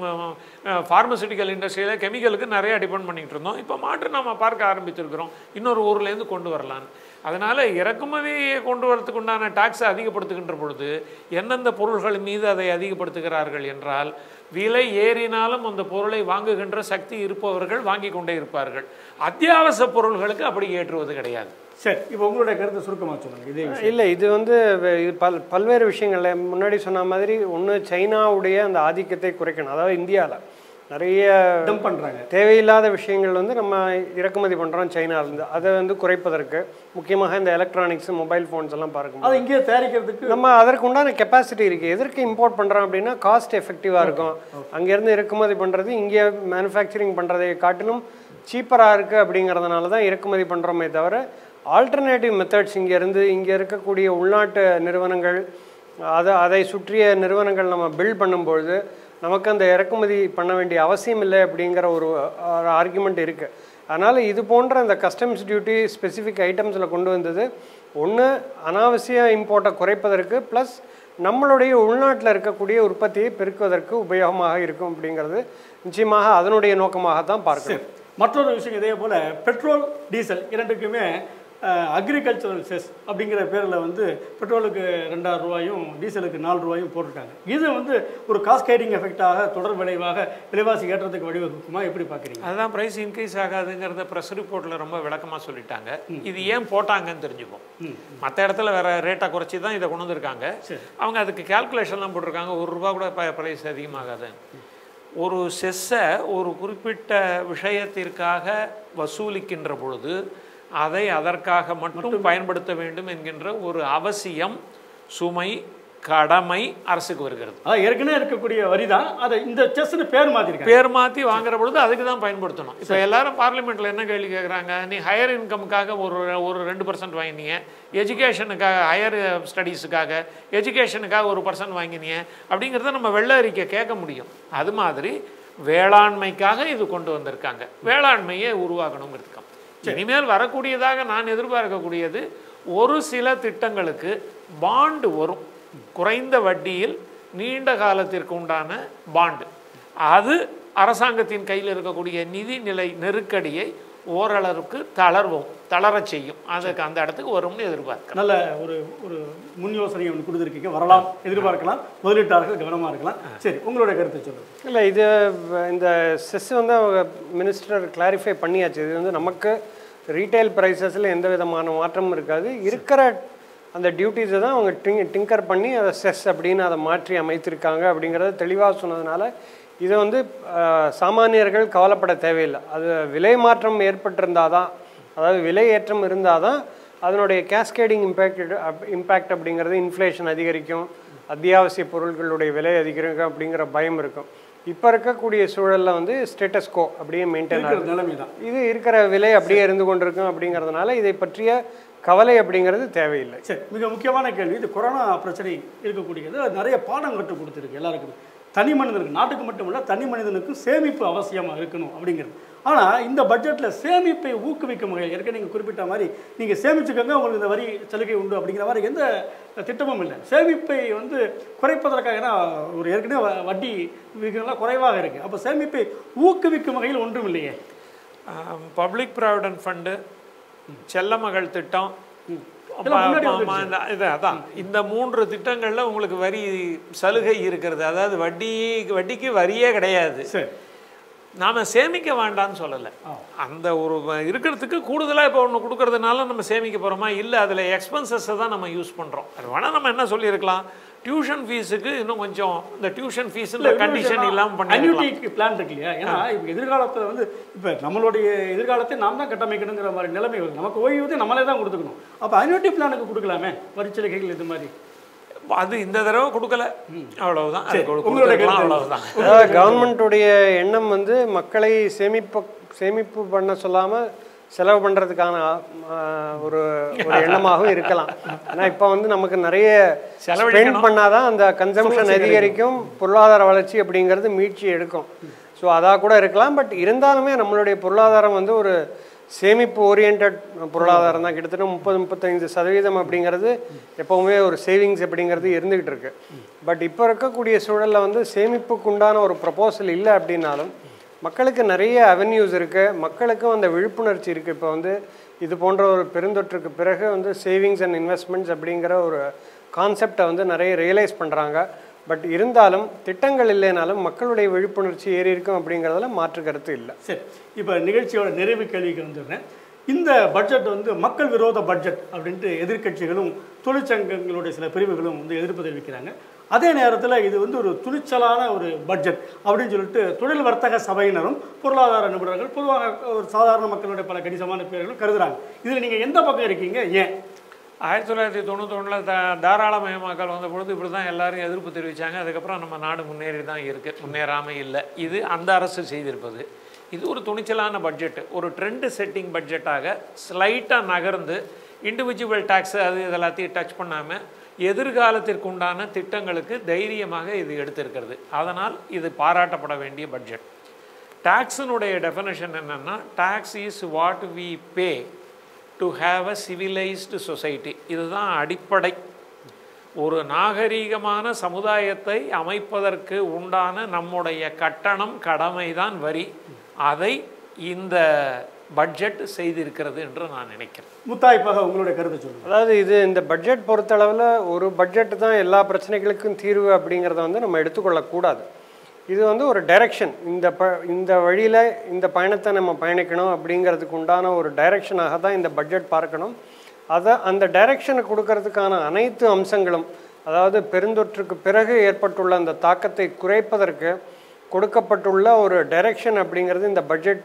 ஃபார்மசூட்டிக்கல் இண்டஸ்ட்ரியில் கெமிக்கலுக்கு நிறையா டிபெண்ட் பண்ணிட்டு இருந்தோம் இப்போ மாற்று நம்ம பார்க்க ஆரம்பிச்சிருக்கிறோம் இன்னொரு ஊர்லேருந்து கொண்டு வரலான்னு அதனால் இறக்குமதியை கொண்டு வரதுக்கு உண்டான டாக்ஸை அதிகப்படுத்துகின்ற பொழுது எந்தெந்த பொருள்கள் மீது அதை அதிகப்படுத்துகிறார்கள் என்றால் விலை ஏறினாலும் அந்த பொருளை வாங்குகின்ற சக்தி இருப்பவர்கள் வாங்கி கொண்டே இருப்பார்கள் அத்தியாவசிய பொருள்களுக்கு அப்படி ஏற்றுவது கிடையாது சரி இப்போ உங்களுடைய கருத்தை சுருக்கமாக சொல்லுங்க இதே விஷயம் இல்லை இது வந்து வ- இது பல் பல்வேறு விஷயங்கள்ல முன்னாடி சொன்ன மாதிரி ஒன்று சைனாவுடைய அந்த ஆதிக்கத்தை குறைக்கணும் அதாவது இந்தியாவில் நிறைய டம்ப் பண்றாங்க தேவையில்லாத விஷயங்கள் வந்து நம்ம இறக்குமதி பண்ணுறோம் சைனாலேருந்து அதை வந்து குறைப்பதற்கு முக்கியமாக இந்த எலக்ட்ரானிக்ஸ் மொபைல் ஃபோன்ஸ் எல்லாம் பார்க்கும்போது அதை இங்கேயே தயாரிக்கிறதுக்கு நம்ம அதற்கு உண்டான கெப்பாசிட்டி இருக்குது எதற்கு இம்போர்ட் பண்ணுறோம் அப்படின்னா காஸ்ட் எஃபெக்டிவாக இருக்கும் அங்கேருந்து இறக்குமதி பண்ணுறது இங்கே மேனுஃபேக்சரிங் பண்ணுறதை காட்டிலும் சீப்பராக இருக்குது அப்படிங்கிறதுனால தான் இறக்குமதி பண்ணுறோமே தவிர ஆல்டர்னேட்டிவ் மெத்தட்ஸ் இங்கேருந்து இங்கே இருக்கக்கூடிய உள்நாட்டு நிறுவனங்கள் அதை அதை சுற்றிய நிறுவனங்கள் நம்ம பில்ட் பண்ணும்பொழுது நமக்கு அந்த இறக்குமதி பண்ண வேண்டிய அவசியம் இல்லை அப்படிங்கிற ஒரு ஆர்குமெண்ட் இருக்குது அதனால் இது போன்ற இந்த கஸ்டம்ஸ் டியூட்டி ஸ்பெசிஃபிக் ஐட்டம்ஸில் கொண்டு வந்தது ஒன்று அனாவசிய இம்போர்ட்டை குறைப்பதற்கு ப்ளஸ் நம்மளுடைய உள்நாட்டில் இருக்கக்கூடிய உற்பத்தியை பெருக்குவதற்கு உபயோகமாக இருக்கும் அப்படிங்கிறது நிச்சயமாக அதனுடைய நோக்கமாக தான் பார்க்கணும் மற்றொரு விஷயம் இதே போல பெட்ரோல் டீசல் இரண்டுக்குமே அக்ரிகல்ச்சரல் செஸ் அப்படிங்கிற பேரில் வந்து பெட்ரோலுக்கு ரெண்டாயிரம் ரூபாயும் டீசலுக்கு நாலு ரூபாயும் போட்டிருக்காங்க இது வந்து ஒரு காஸ்கேடிங் எஃபெக்டாக தொடர் விளைவாக விலைவாசி ஏற்றத்துக்கு வழிவகுக்குமா எப்படி பார்க்குறீங்க அதுதான் ப்ரைஸ் இன்க்ரீஸ் ஆகாதுங்கிறத ப்ரெஸ் ரிப்போர்ட்டில் ரொம்ப விளக்கமாக சொல்லிட்டாங்க இது ஏன் போட்டாங்கன்னு தெரிஞ்சுப்போம் மற்ற இடத்துல வேற ரேட்டை குறைச்சி தான் இதை கொண்டு வந்திருக்காங்க சரி. அவங்க அதுக்கு கால்குலேஷன்லாம் போட்டிருக்காங்க ஒரு ரூபா கூட ப்ரைஸ் அதிகமாகாது ஒரு செஸ்ஸை ஒரு குறிப்பிட்ட விஷயத்திற்காக வசூலிக்கின்ற பொழுது அதை அதற்காக மட்டும் பயன்படுத்த வேண்டும் என்கின்ற ஒரு அவசியம் சுமை கடமை அரசுக்கு வருகிறது அதான் ஏற்கனவே இருக்கக்கூடிய வரி தான் அதை இந்த செஸ்னு பேர் மாற்றிருக்காங்க பேர் மாற்றி வாங்குற பொழுது அதுக்கு தான் பயன்படுத்தணும் இப்போ எல்லாரும் பார்லிமெண்ட்டில் என்ன கேள்வி கேட்குறாங்க நீ ஹையர் இன்கமுக்காக ஒரு ஒரு ரெண்டு பர்சன்ட் வாங்கினீங்க எஜுகேஷனுக்காக ஹையர் ஸ்டடீஸுக்காக எஜுகேஷனுக்காக ஒரு பர்சன்ட் வாங்கினீங்க அப்படிங்கிறத நம்ம வெள்ள அறிக்கை கேட்க முடியும் அது மாதிரி வேளாண்மைக்காக இது கொண்டு வந்திருக்காங்க வேளாண்மையை உருவாக்கணுங்கிறதுக்காக இனிமேல் வரக்கூடியதாக நான் எதிர்பார்க்கக்கூடியது ஒரு சில திட்டங்களுக்கு பாண்டு வரும் குறைந்த வட்டியில் நீண்ட காலத்திற்கு உண்டான பாண்டு அது அரசாங்கத்தின் கையில் இருக்கக்கூடிய நிதிநிலை நெருக்கடியை ஓரளவுக்கு தளர்வும் தளரச் செய்யும் அதுக்கு அந்த இடத்துக்கு வரும்னு எதிர்பார்க்கிறேன் நல்ல ஒரு ஒரு முன் யோசனை ஒன்று கொடுத்துருக்கீங்க வரலாம் எதிர்பார்க்கலாம் முதலீட்டாளர்கள் கவனமாக இருக்கலாம் சரி உங்களுடைய கருத்தை சொல்லுங்கள் இல்லை இது வ- இந்த செஸ் வந்து அவங்க மினிஸ்டர் கிளாரிஃபை பண்ணியாச்சு இது வந்து நமக்கு ரீட்டைல் ப்ரைஸஸில் எந்த விதமான மாற்றமும் இருக்காது இருக்கிற அந்த டியூட்டிஸை தான் அவங்க டிங் டிங்கர் பண்ணி அதை செஸ் அப்படின்னு அதை மாற்றி அமைத்திருக்காங்க அப்படிங்கிறத தெளிவாக சொன்னதுனால இதை வந்து அஹ், சாமானியர்கள் கவலைப்பட தேவையில்லை அது விலை மாற்றம் ஏற்பட்டிருந்தால் தான் அதாவது விலை ஏற்றம் இருந்தால் தான் அதனுடைய கேஸ்கேடிங் இம்பேக்ட் இம்பேக்ட் அப்படிங்கிறது இன்ஃப்ளேஷன் அதிகரிக்கும் அத்தியாவசிய பொருட்களுடைய விலை அதிகரிக்கும் அப்படிங்கிற பயம் இருக்கும் இப்போ இருக்கக்கூடிய சூழலில் வந்து ஸ்டேட்டஸ் கோ அப்படியே மெயின்டைன் ஆகும் இருக்கிற நிலைமை தான் இது இருக்கிற விலை அப்படியே இருந்து கொண்டிருக்கும் அப்படிங்கிறதுனால இதை பற்றிய கவலை அப்படிங்கிறது தேவையில்லை சரி மிக முக்கியமான கேள்வி இது கொரோனா பிரச்சனை இருக்கக்கூடியது அது நிறைய பாடம் கற்றுக் கொடுத்துருக்கு எல்லாருக்கும் தனி மனிதனுக்கு நாட்டுக்கு மட்டும் இல்லை தனி மனிதனுக்கும் சேமிப்பு அவசியமாக இருக்கணும் அப்படிங்கிறது ஆனால் இந்த பட்ஜெட்டில் சேமிப்பை ஊக்குவிக்கும் வகையில் ஏற்கனவே நீங்கள் குறிப்பிட்ட மாதிரி நீங்கள் சேமிச்சுக்கோங்க உங்களுக்கு இந்த வரி சலுகை உண்டு அப்படிங்கிற மாதிரி எந்த திட்டமும் இல்லை சேமிப்பை வந்து குறைப்பதற்காக ஏன்னா ஒரு ஏற்கனவே வ- வட்டி விகிதம்லாம் குறைவாக இருக்குது அப்போ சேமிப்பை ஊக்குவிக்கும் வகையில் ஒன்றும் இல்லையே பப்ளிக் ப்ராவிடன்ட் ஃபண்டு செல்ல மகள் திட்டம் இதெல்லாம் முன்னாடி ஆமா, வந்துருச்சு. இந்த- இது அதான் இந்த மூன்று திட்டங்கள்ல உங்களுக்கு வரி சலுகை இருக்கிறது அதாவது வட்டி வட்டிக்கு வரியே கிடையாது சரி நாம சேமிக்க வேண்டாம்னு சொல்லலை ஆ. அந்த ஒரு வ- இருக்கிறதுக்கு கூடுதலா இப்போ ஒன்று கொடுக்கறதுனால நம்ம சேமிக்க போறோமா இல்லை அதில் எக்ஸ்பென்சஸை தான் நம்ம யூஸ் பண்றோம் அது வேணா நம்ம என்ன சொல்லியிருக்கலாம் டியூஷன் ஃபீஸுக்கு இன்னும் கொஞ்சம் இந்த டியூஷன் ஃபீஸில் கண்டிஷன் இல்லாமல் பண்ணிருக்கலாம் அன்யூட்டி பிளான் இருக்கு இல்லையா ஏன்னா இப்போ எதிர்காலத்தில் வந்து இப்போ நம்மளுடைய எதிர்காலத்தை நாம் தான் கட்டமைக்கணுங்கிற மாதிரி நிலைமை வருது நமக்கு ஓய்வூதியம் நம்மளே தான் கொடுத்துக்கணும் அப்போ அன்யூட்டி பிளானுக்கு கொடுக்கலாமே வரிச்சலுகைகள் இது மாதிரி அது இந்த தடவை கொடுக்கல அவ்வளவுதான் அது கொடு- உங்களுடைய கொடுத்திருக்கலாம், கருத்து அவ்வளவுதான் அதாவது கவர்மெண்ட்டுடைய எண்ணம் வந்து மக்களை சேமிப்பு சேமிப்பு பண்ண சொல்லாமல் செலவு பண்ணுறதுக்கான ஒரு ஒரு எண்ணமாகவும் இருக்கலாம் ஏன்னா இப்போ வந்து நமக்கு நிறைய செலவழிக்கணும். ஸ்பெண்ட் பண்ணாதான் அந்த கன்சம்ஷன் அதிகரிக்கும் பொருளாதார வளர்ச்சி அப்படிங்கிறது மீட்சி எடுக்கும் ஸோ அதாக கூட இருக்கலாம் பட் இருந்தாலுமே நம்மளுடைய பொருளாதாரம் வந்து ஒரு சேமிப்பு ஓரியன்ட் பொருளாதாரம் தான் கிட்டத்தட்ட முப்பது முப்பத்தைந்து சதவீதம் அப்படிங்கிறது எப்போவுமே ஒரு சேவிங்ஸ் அப்படிங்கிறது இருந்துகிட்டு இருக்கு பட் இப்போ இருக்கக்கூடிய சூழலில் வந்து சேமிப்புக்கு உண்டான ஒரு ப்ரப்போசல் இல்லை அப்படின்னாலும் மக்களுக்கு நிறைய அவென்யூஸ் இருக்குது மக்களுக்கும் அந்த விழிப்புணர்ச்சி இருக்குது இப்போ வந்து இது போன்ற ஒரு பெருந்தொற்றுக்கு பிறகு வந்து சேவிங்ஸ் அண்ட் இன்வெஸ்ட்மெண்ட்ஸ் அப்படிங்கிற ஒரு கான்செப்டை வந்து நிறைய ரியலைஸ் பண்ணுறாங்க பட் இருந்தாலும் திட்டங்கள் இல்லைனாலும் மக்களுடைய விழிப்புணர்ச்சி ஏறி இருக்கும் அப்படிங்கிறதுல மாற்று கருத்து இல்லை சரி இப்போ நிகழ்ச்சியோட நிறைவு கேள்விக்கு வந்துடுறேன் இந்த பட்ஜெட் வந்து மக்கள் விரோத பட்ஜெட் அப்படின்ட்டு எதிர்க்கட்சிகளும் தொழிற்சங்கங்களுடைய சில பிரிவுகளும் வந்து எதிர்ப்பு தெரிவிக்கிறாங்க அதே நேரத்தில் இது வந்து ஒரு துணிச்சலான ஒரு பட்ஜெட் அப்படின்னு சொல்லிட்டு தொழில் வர்த்தக சபையினரும் பொருளாதார நிபுணர்கள் பொதுவாக ஒரு சாதாரண மக்களுடைய பல கணிசமான பேர்களும் கருதுறாங்க இதில் நீங்கள் எந்த பக்கம் இருக்கீங்க ஏன் ஆயிரத்தி தொள்ளாயிரத்தி தொண்ணூத்தொன்னில் த தாராளமயமாக்கல் வந்த பொழுது இப்படி தான் எல்லாரும் எதிர்ப்பு தெரிவித்தாங்க அதுக்கப்புறம் நம்ம நாடு முன்னேறி தான் இருக்குது முன்னேறாமல் இல்லை இது அந்த அரசு செய்திருப்பது இது ஒரு துணிச்சலான பட்ஜெட் ஒரு ட்ரெண்ட் செட்டிங் பட்ஜெட்டாக ஸ்லைட்டாக நகர்ந்து இண்டிவிஜுவல் டேக்ஸ் அது இதெல்லாத்தையும் டச் பண்ணாமல் எதிர்காலத்திற்கு உண்டான திட்டங்களுக்கு தைரியமாக இது எடுத்திருக்கிறது அதனால் இது பாராட்டப்பட வேண்டிய பட்ஜெட் டேக்ஸினுடைய டெஃபனேஷன் என்னென்னா tax is what we pay to have a civilised society இதுதான் அடிப்படை ஒரு நாகரீகமான சமுதாயத்தை அமைப்பதற்கு உண்டான நம்முடைய கட்டணம் கடமை தான் வரி அதை இந்த பட்ஜெட் செய்திருக்கிறது என்று நான் நினைக்கிறேன் முத்தாய்ப்பாக உங்களுடைய கருத்தை சொல்லுங்கள் அதாவது இது இந்த பட்ஜெட் பொறுத்தளவில் ஒரு பட்ஜெட் தான் எல்லா பிரச்சனைகளுக்கும் தீர்வு அப்படிங்கிறத வந்து நம்ம எடுத்துக்கொள்ளக்கூடாது இது வந்து ஒரு டைரக்ஷன் இந்த ப இந்த வழியில் இந்த பயணத்தை நம்ம பயணிக்கணும் அப்படிங்கிறதுக்கு உண்டான ஒரு டைரக்ஷனாக தான் இந்த பட்ஜெட் பார்க்கணும் அதை அந்த டைரக்ஷனை கொடுக்கறதுக்கான அனைத்து அம்சங்களும் அதாவது பெருந்தொற்றுக்கு பிறகு ஏற்பட்டுள்ள அந்த தாக்கத்தை குறைப்பதற்கு கொடுக்கப்பட்டுள்ள ஒரு டைரக்ஷன் அப்படிங்கிறது இந்த பட்ஜெட்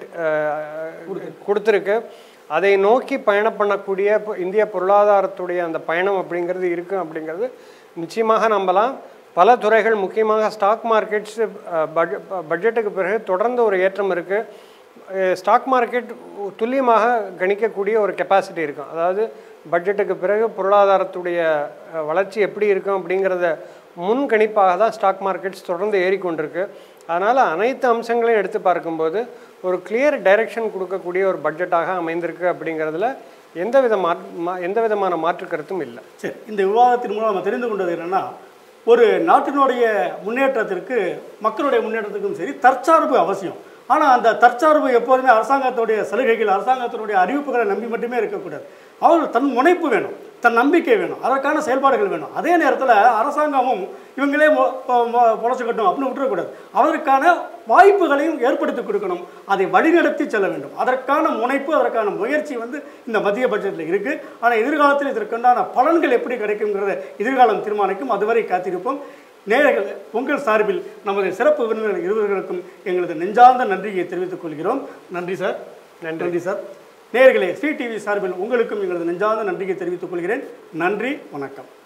கொடுத்துருக்கு அதை நோக்கி பயணம் பண்ணக்கூடிய பொ- இந்திய பொருளாதாரத்துடைய அந்த பயணம் அப்படிங்கிறது இருக்கும் அப்படிங்கிறது நிச்சயமாக நம்பலாம் பல துறைகள் முக்கியமாக ஸ்டாக் மார்க்கெட்ஸ் பட்ஜெட்டுக்கு பிறகு தொடர்ந்து ஒரு ஏற்றம் இருக்குது ஸ்டாக் மார்க்கெட் துல்லியமாக கணிக்கக்கூடிய ஒரு கெப்பாசிட்டி இருக்கும் அதாவது பட்ஜெட்டுக்கு பிறகு பொருளாதாரத்துடைய அஹ், வளர்ச்சி எப்படி இருக்கும் அப்படிங்கிறத முன்கணிப்பாக தான் ஸ்டாக் மார்க்கெட்ஸ் தொடர்ந்து ஏறிக்கொண்டிருக்கு அதனால் அனைத்து அம்சங்களையும் எடுத்து பார்க்கும்போது ஒரு கிளியர் டைரக்ஷன் கொடுக்கக்கூடிய ஒரு பட்ஜெட்டாக அமைந்திருக்கு அப்படிங்கிறதுல எந்த வித மா மா- எந்த விதமான மாற்று கருத்தும் இல்லை சரி இந்த விவாதத்தின் மூலம் நம்ம தெரிந்து கொண்டது என்னன்னா ஒரு நாட்டினுடைய முன்னேற்றத்திற்கு மக்களுடைய முன்னேற்றத்துக்கும் சரி தற்சார்பு அவசியம் ஆனால் அந்த தற்சார்பு எப்போதுமே அரசாங்கத்துடைய சலுகைகள் அரசாங்கத்தினுடைய அறிவிப்புகளை நம்பி மட்டுமே இருக்கக்கூடாது அவர் தன் முனைப்பு வேணும் தன் நம்பிக்கை வேணும் அதற்கான செயல்பாடுகள் வேணும் அதே நேரத்தில் அரசாங்கமும் இவங்களே மொ- பொ- மொ- பொழைச்சிக்கட்டும் அப்படின்னு விட்டுறக்கூடாது அதற்கான வாய்ப்புகளையும் ஏற்படுத்தி கொடுக்கணும் அதை வழிநடத்தி செல்ல வேண்டும் அதற்கான முனைப்பு அதற்கான முயற்சி வந்து இந்த மத்திய பட்ஜெட்டில் இருக்குது ஆனால் எதிர்காலத்தில் இதற்குண்டான பலன்கள் எப்படி கிடைக்குங்கிறத எதிர்காலம் தீர்மானிக்கும் அதுவரை காத்திருப்போம் நேயர்கள் உங்கள் சார்பில் நமது சிறப்பு விருந்தினர் இருவர்களுக்கும் எங்களது நெஞ்சார்ந்த நன்றியை தெரிவித்துக் கொள்கிறோம் நன்றி சார் நன்றி சார் நேயர்களே ஸ்ரீ டிவி சார்பில் உங்களுக்கும் எங்களது நெஞ்சார்ந்த நன்றியை தெரிவித்துக் கொள்கிறேன் நன்றி வணக்கம்